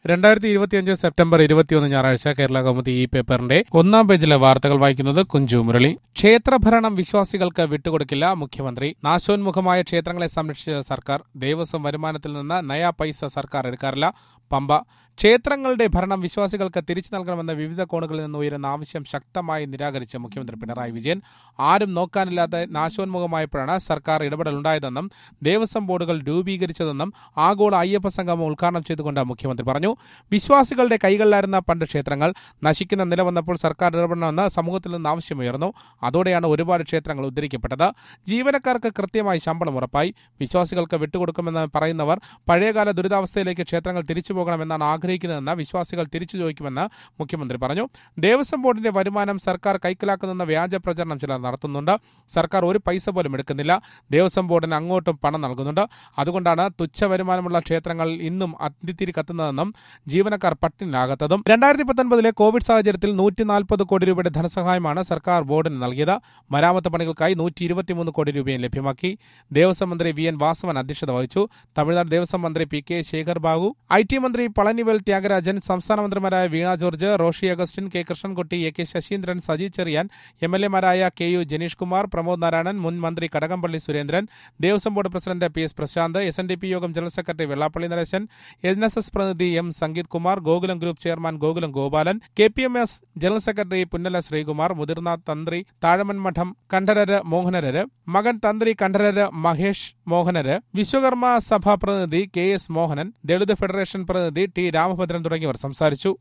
രണ്ടായിരത്തി ഇരുപത്തിയഞ്ച് സെപ്റ്റംബർ ഇരുപത്തിയൊന്ന് ഞായറാഴ്ച കേരള കൗമുദി ഈ പേപ്പറിന്റെ ഒന്നാം പേജിലെ വാർത്തകൾ വായിക്കുന്നത് കുഞ്ചു മുരളി ക്ഷേത്രഭരണം വിശ്വാസികൾക്ക് വിട്ടുകൊടുക്കില്ല മുഖ്യമന്ത്രി നാശോന്മുഖമായ ക്ഷേത്രങ്ങളെ സംരക്ഷിച്ച സർക്കാർ ദേവസ്വം വരുമാനത്തിൽ നിന്ന് നയാ പൈസ സർക്കാർ എടുക്കാറില്ല പമ്പ ക്ഷേത്രങ്ങളുടെ ഭരണം വിശ്വാസികൾക്ക് തിരിച്ചു നൽകണമെന്ന വിവിധ കോണുകളിൽ നിന്ന് ഉയരുന്ന ആവശ്യം ശക്തമായി നിരാകരിച്ച മുഖ്യമന്ത്രി പിണറായി വിജയൻ ആരും നോക്കാനില്ലാതെ നാശോന്മുഖമായപ്പോഴാണ് സർക്കാർ ഇടപെടലുണ്ടായതെന്നും ദേവസ്വം ബോർഡുകൾ രൂപീകരിച്ചതെന്നും ആഗോള അയ്യപ്പ സംഗമം ഉദ്ഘാടനം ചെയ്തുകൊണ്ട് മുഖ്യമന്ത്രി പറഞ്ഞു വിശ്വാസികളുടെ കൈകളിലായിരുന്ന പണ്ട് ക്ഷേത്രങ്ങൾ നശിക്കുന്ന നില വന്നപ്പോൾ സർക്കാർ ഇടപെടണമെന്ന് സമൂഹത്തിൽ നിന്ന് ആവശ്യമുയർന്നു അതോടെയാണ് ഒരുപാട് ക്ഷേത്രങ്ങൾ ഉദ്ധരിക്കപ്പെട്ടത് ജീവനക്കാർക്ക് കൃത്യമായി ശമ്പളം ഉറപ്പായി വിശ്വാസികൾക്ക് വിട്ടുകൊടുക്കുമെന്ന് പറയുന്നവർ പഴയകാല ദുരിതാവസ്ഥയിലേക്ക് ക്ഷേത്രങ്ങൾ തിരിച്ചു പോകണമെന്നാണ് ആഗ്രഹിക്കുന്നതെന്ന് വിശ്വാസികൾ തിരിച്ചു ചോദിക്കുമെന്ന് മുഖ്യമന്ത്രി പറഞ്ഞു ദേവസ്വം ബോർഡിന്റെ വരുമാനം സർക്കാർ കൈക്കലാക്കുന്നെന്ന വ്യാജ പ്രചരണം ചിലർ നടത്തുന്നുണ്ട് സർക്കാർ ഒരു പൈസ പോലും എടുക്കുന്നില്ല ദേവസ്വം ബോർഡിന് അങ്ങോട്ടും പണം നൽകുന്നുണ്ട് അതുകൊണ്ടാണ് തുച്ഛ വരുമാനമുള്ള ക്ഷേത്രങ്ങൾ ഇന്നും അന്തിത്തിരി കത്തുന്നതെന്നും ജീവനക്കാർ പട്ടിണിലാകാത്തതും രണ്ടായിരത്തി പത്തൊൻപതിലെ കോവിഡ് സാഹചര്യത്തിൽ നൂറ്റി നാൽപ്പത് കോടി രൂപയുടെ ധനസഹായമാണ് സർക്കാർ ബോർഡിന് നൽകിയത് മരാമത്ത് പണികൾക്കായി നൂറ്റി ഇരുപത്തിമൂന്ന് കോടി രൂപയും ലഭ്യമാക്കി ദേവസ്വം മന്ത്രി വി എൻ വാസവൻ അധ്യക്ഷത വഹിച്ചു തമിഴ്നാട് ദേവസ്വം മന്ത്രി P K Sekar Babu I T മന്ത്രി പളനിവേൽ ത്യാഗരാജൻ സംസ്ഥാന മന്ത്രിമാരായ Veena George Roshy Augustine K Krishnankutty A K Saseendran Saji Cherian M L എമാരായ കെ യു ജനീഷ് കുമാർ പ്രമോദ് നാരായണൻ മുൻ മന്ത്രി Kadakampally Surendran Devaswom board president P S Prasanth S N D P യോഗം general secretary Vellappally Nareshan N S S പ്രതിനിധി M Sangeeth Kumar Gokulam group chairman Gokulam Gopalan K P M S general secretary Punnala Sreekumar മുതിർന്ന തന്ത്രി താഴമൻ മഠം കണ്ഠരര് മോഹനരര് മകൻ തന്ത്രി കണ്ഠരര് മഹേഷ് മോഹനര് വിശ്വകർമ്മ സഭ പ്രതിനിധി K S Mohanan Dalit federation പ്രതിനിധി ടി രാമഭദ്രൻ തുടങ്ങിയവർ സംസാരിച്ചു